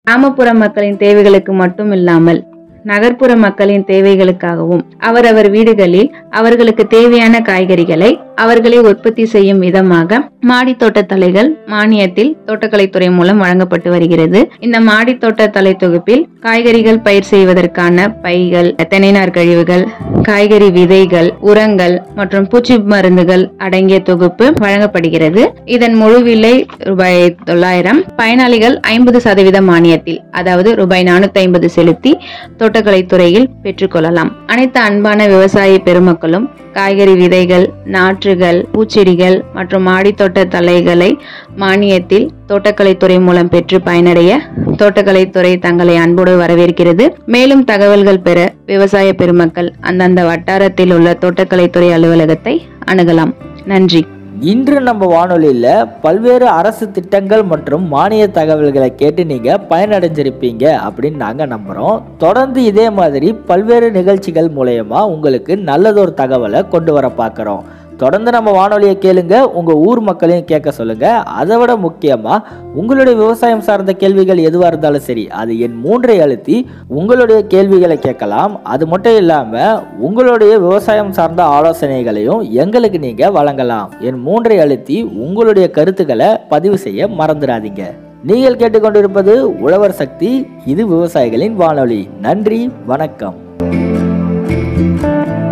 கிராமப்புற மக்களின் தேவைகளுக்கு மட்டும் இல்லாமல் நகர்ப்புற மக்களின் தேவைகளுக்காகவும் அவரவர் வீடுகளில் அவர்களுக்கு தேவையான காய்கறிகளை அவர்களே உற்பத்தி செய்யும் விதமாக மாடி தோட்டத்தலைகள் மானியத்தில் தோட்டக்கலைத்துறை மூலம் வழங்கப்பட்டு வருகிறது இந்த மாடி தோட்டத்தலை தொகுப்பில் காய்கறிகள் பயிர் செய்வதற்கான பைகள் தென்னைநார் கழிவுகள் காய்கறி விதைகள் உரங்கள் மற்றும் பூச்சி மருந்துகள் அடங்கிய தொகுப்பு வழங்கப்படுகிறது இதன் முழு விலை ரூபாய் தொள்ளாயிரம் பயனாளிகள் ஐம்பது சதவீத மானியத்தில் அதாவது ரூபாய் நானூத்தி ஐம்பது செலுத்தி தோட்டக்கலைத்துறையில் பெற்றுக்கொள்ளலாம் அனைத்து அன்பான விவசாய பெருமக்களும் காய்கறி விதைகள் நாற்றுகள் பூச்செடிகள் மற்றும் மாடித்தோட்ட தலைகளை மானியத்தில் தோட்டக்கலைத்துறை மூலம் பெற்று பயனடைய தோட்டக்கலைத்துறை தங்களை அன்போடு வரவேற்கிறது மேலும் தகவல்கள் பெற விவசாய பெருமக்கள் அந்தந்த வட்டாரத்தில் உள்ள தோட்டக்கலைத்துறை அலுவலகத்தை அணுகலாம் நன்றி இன்று நம்ம வானொலியில் பல்வேறு அரசு திட்டங்கள் மற்றும் மானிய தகவல்களை கேட்டு நீங்கள் பயனடைஞ்சிருப்பீங்க அப்படின்னு நாங்கள் நம்புகிறோம் தொடர்ந்து இதே மாதிரி பல்வேறு நிகழ்ச்சிகள் மூலயமா உங்களுக்கு நல்லதொரு தகவலை கொண்டு வர பார்க்குறோம் தொடர்ந்து நம்ம வானொலியை கேளுங்க உங்கள் ஊர் மக்களையும் கேட்க சொல்லுங்க அதை விட முக்கியமாக உங்களுடைய விவசாயம் சார்ந்த கேள்விகள் எதுவாக இருந்தாலும் சரி அது என் மூன்றை அழுத்தி உங்களுடைய கேள்விகளை கேட்கலாம் அது மட்டும் இல்லாமல் உங்களுடைய விவசாயம் சார்ந்த ஆலோசனைகளையும் எங்களுக்கு நீங்கள் வழங்கலாம் என் மூன்றை அழுத்தி உங்களுடைய கருத்துக்களை பதிவு செய்ய மறந்துடாதீங்க நீங்கள் கேட்டுக்கொண்டிருப்பது உழவர் சக்தி இது விவசாயிகளின் வானொலி நன்றி வணக்கம்